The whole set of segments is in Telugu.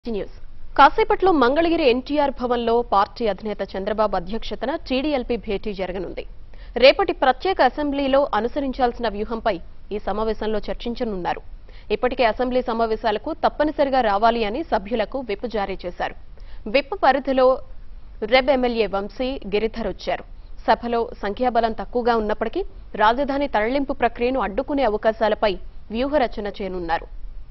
న్యూస్ కాసేపట్లో మంగళగిరి ఎన్టీఆర్ భవన్లో పార్టీ అధినేత చంద్రబాబు అధ్యక్షతన టీడీఎల్పీ భేటీ జరగనుంది రేపటి ప్రత్యేక అసెంబ్లీలో అనుసరించాల్సిన వ్యూహంపై ఈ సమావేశంలో చర్చించనున్నారు ఇప్పటికే అసెంబ్లీ సమావేశాలకు తప్పనిసరిగా రావాలి అని సభ్యులకు విప్ జారీ చేశారు విప్ పరిధిలో రెబ్ ఎమ్మెల్యే వంశీ గిరిధర్ వచ్చారు సభలో సంఖ్యాబలం తక్కువగా ఉన్నప్పటికీ రాజధాని తరలింపు ప్రక్రియను అడ్డుకునే అవకాశాలపై వ్యూహరచన చేయనున్నారు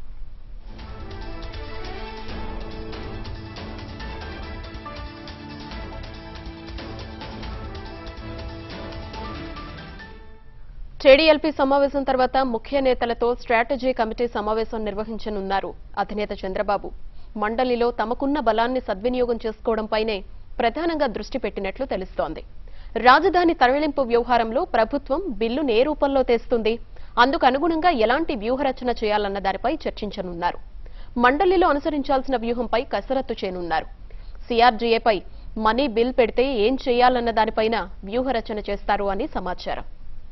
టీడీఎల్పీ సమావేశం తర్వాత ముఖ్య నేతలతో స్ట్రాటజీ కమిటీ సమావేశం నిర్వహించనున్నారు అధినేత చంద్రబాబు మండలిలో తమకున్న బలాన్ని సద్వినియోగం చేసుకోవడంపైనే ప్రధానంగా దృష్టి పెట్టినట్లు తెలుస్తోంది రాజధాని తరలింపు వ్యవహారంలో ప్రభుత్వం బిల్లును ఏ రూపంలో తెస్తుంది అందుకు అనుగుణంగా ఎలాంటి వ్యూహరచన చేయాలన్న దానిపై చర్చించనున్నారు మండలిలో అనుసరించాల్సిన వ్యూహంపై కసరత్తు చేయనున్నారు సిఆర్జీఏపై మనీ బిల్ పెడితే ఏం చేయాలన్న దానిపైన వ్యూహరచన చేస్తారు అని సమాచారం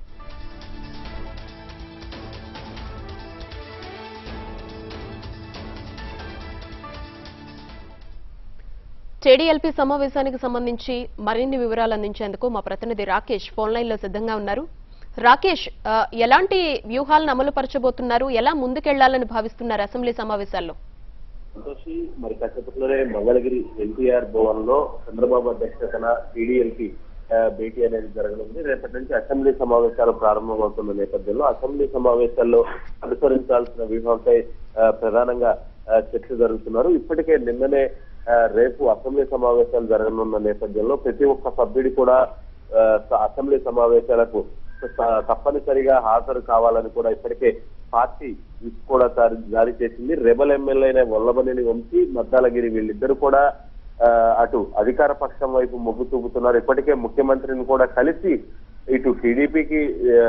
టీడీఎల్పీ సమావేశానికి సంబంధించి మరిన్ని వివరాలు అందించేందుకు మా ప్రతినిధి రాకేష్ ఫోన్ లైన్ లో సిద్ధంగా ఉన్నారు రాకేష్ ఆ, ఎలాంటి వ్యూహాలను అమలు పరచబోతున్నారు ఎలా ముందుకెళ్లాలని భావిస్తున్నారు అసెంబ్లీ సమావేశాల్లో సంతోషి మరి కాసేపట్లోనే మంగళగిరి ఎన్టీఆర్ భవన్ లో చంద్రబాబు అధ్యక్షతన టీడీఎల్పీ భేటీ అనేది జరగనుంది రేపటి నుంచి అసెంబ్లీ సమావేశాలు ప్రారంభమవుతున్న నేపథ్యంలో అసెంబ్లీ సమావేశాల్లో అనుసరించాల్సిన వ్యూహంపై ఆ, ప్రధానంగా ఆ, చర్చ జరుగుతున్నారు ఇప్పటికే నిన్ననే ఆ, రేపు అసెంబ్లీ సమావేశాలు జరగనున్న నేపథ్యంలో ప్రతి ఒక్క సభ్యుడి కూడా ఆ, స- అసెంబ్లీ సమావేశాలకు స- తప్పనిసరిగా హాజరు కావాలని కూడా ఇప్పటికే పార్టీ విప్ కూడా జారీ- జారీ చేసింది రెబల్ ఎమ్మెల్యేనే వల్లభనేని వంశీ మద్దాలగిరి వీళ్ళిద్దరు కూడా ఆ, అటు అధికార పక్షం వైపు మొగ్గు చూపుతున్నారు ఇప్పటికే ముఖ్యమంత్రిని కూడా కలిసి ఇటు టీడీపీకి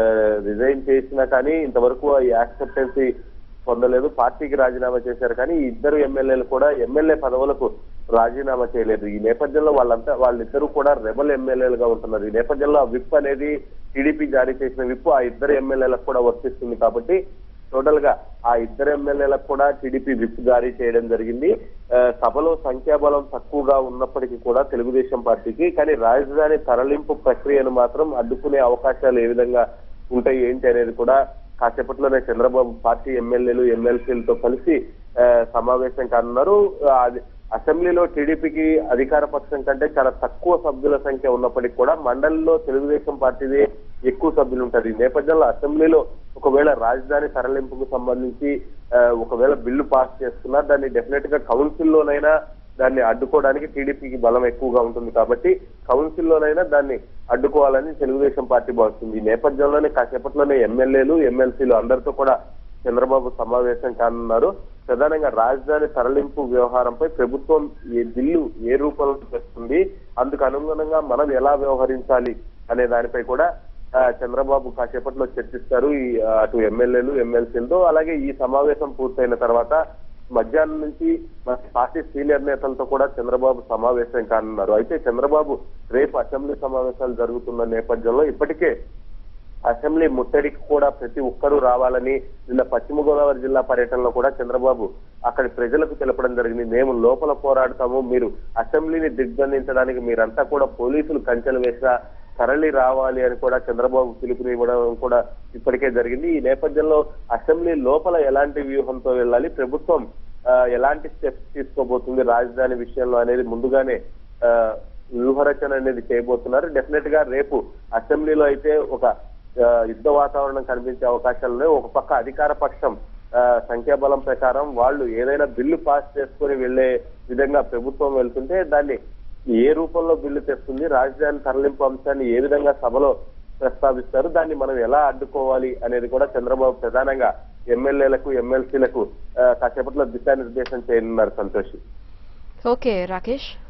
రిజైన్ చేసినా కానీ ఇంతవరకు ఈ యాక్సెప్టెన్సీ పొందలేదు పార్టీకి రాజీనామా చేశారు కానీ ఈ ఇద్దరు ఎమ్మెల్యేలు కూడా ఎమ్మెల్యే పదవులకు రాజీనామా చేయలేదు ఈ నేపథ్యంలో వాళ్ళంతా వాళ్ళిద్దరూ కూడా రెబల్ ఎమ్మెల్యేలుగా ఉంటున్నారు ఈ నేపథ్యంలో ఆ విప్ అనేది టీడీపీ జారీ చేసిన విప్ ఆ ఇద్దరు ఎమ్మెల్యేలకు కూడా వర్తిస్తుంది కాబట్టి టోటల్ గా ఆ ఇద్దరు ఎమ్మెల్యేలకు కూడా టీడీపీ విప్ జారీ చేయడం జరిగింది ఆ, సభలో సంఖ్యాబలం తక్కువగా ఉన్నప్పటికీ కూడా తెలుగుదేశం పార్టీకి కానీ రాజధాని తరలింపు ప్రక్రియను మాత్రం అడ్డుకునే అవకాశాలు ఏ విధంగా ఉంటాయి ఏంటి అనేది కూడా కాసేపట్లోనే చంద్రబాబు పార్టీ ఎమ్మెల్యేలు ఎమ్మెల్సీలతో కలిసి ఆ, సమావేశం కానున్నారు ఆ, అది అసెంబ్లీలో టీడీపీకి అధికార పక్షం కంటే చాలా తక్కువ సభ్యుల సంఖ్య ఉన్నప్పటికీ కూడా మండలిలో తెలుగుదేశం పార్టీది ఎక్కువ సభ్యులు ఉంటారు ఈ నేపథ్యంలో అసెంబ్లీలో ఒకవేళ రాజధాని తరలింపుకు సంబంధించి ఆ, ఒకవేళ బిల్లు పాస్ చేసుకున్నా దాన్ని డెఫినెట్ గా కౌన్సిల్లోనైనా దాన్ని అడ్డుకోవడానికి టీడీపీకి బలం ఎక్కువగా ఉంటుంది కాబట్టి కౌన్సిల్లోనైనా దాన్ని అడ్డుకోవాలని తెలుగుదేశం పార్టీ భావిస్తుంది ఈ నేపథ్యంలోనే కాసేపట్లోనే ఎమ్మెల్యేలు ఎమ్మెల్సీలు అందరితో కూడా చంద్రబాబు సమావేశం కానున్నారు ప్రధానంగా రాజధాని తరలింపు వ్యవహారంపై ప్రభుత్వం ఏ బిల్లు ఏ రూపంలో తెస్తుంది అందుకు అనుగుణంగా మనం ఎలా వ్యవహరించాలి అనే దానిపై కూడా ఆ, చంద్రబాబు కాసేపట్లో చర్చిస్తారు ఈ ఆ, అటు ఎమ్మెల్యేలు ఎమ్మెల్సీలతో అలాగే ఈ సమావేశం పూర్తయిన తర్వాత మధ్యాహ్నం నుంచి మన పార్టీ సీనియర్ నేతలతో కూడా చంద్రబాబు సమావేశం కానున్నారు అయితే చంద్రబాబు రేపు అసెంబ్లీ సమావేశాలు జరుగుతున్న నేపథ్యంలో ఇప్పటికే అసెంబ్లీ ముట్టడికి కూడా ప్రతి ఒక్కరూ రావాలని నిన్న పశ్చిమ గోదావరి జిల్లా పర్యటనలో కూడా చంద్రబాబు అక్కడి ప్రజలకు తెలపడం జరిగింది మేము లోపల పోరాడతాము మీరు అసెంబ్లీని దిగ్బంధించడానికి మీరంతా కూడా పోలీసులు కంచెలు వేసినా తరలి రావాలి అని కూడా చంద్రబాబు పిలుపునివ్వడం కూడా ఇప్పటికే జరిగింది ఈ నేపథ్యంలో అసెంబ్లీ లోపల ఎలాంటి వ్యూహంతో వెళ్ళాలి ప్రభుత్వం ఆ, ఎలాంటి స్టెప్స్ తీసుకోబోతుంది రాజధాని విషయంలో అనేది ముందుగానే ఆ, వ్యూహరచన అనేది చేయబోతున్నారు డెఫినెట్ గా రేపు అసెంబ్లీలో అయితే ఒక ఆ, యుద్ధ వాతావరణం కనిపించే అవకాశాలు ఉన్నాయి ఒక పక్క అధికార పక్షం ఆ, సంఖ్యాబలం ప్రకారం వాళ్ళు ఏదైనా బిల్లు పాస్ చేసుకొని వెళ్లే విధంగా ప్రభుత్వం వెళ్తుంటే దాన్ని ఏ రూపంలో బిల్లు తెస్తుంది రాజధాని తరలింపు అంశాన్ని ఏ విధంగా సభలో ప్రస్తావిస్తారు దాన్ని మనం ఎలా అడ్డుకోవాలి అనేది కూడా చంద్రబాబు ప్రధానంగా ఎమ్మెల్యేలకు ఎమ్మెల్సీలకు కాసేపట్లో దిశానిర్దేశం చేయనున్నారు సంతోష్ ఓకే రాకేష్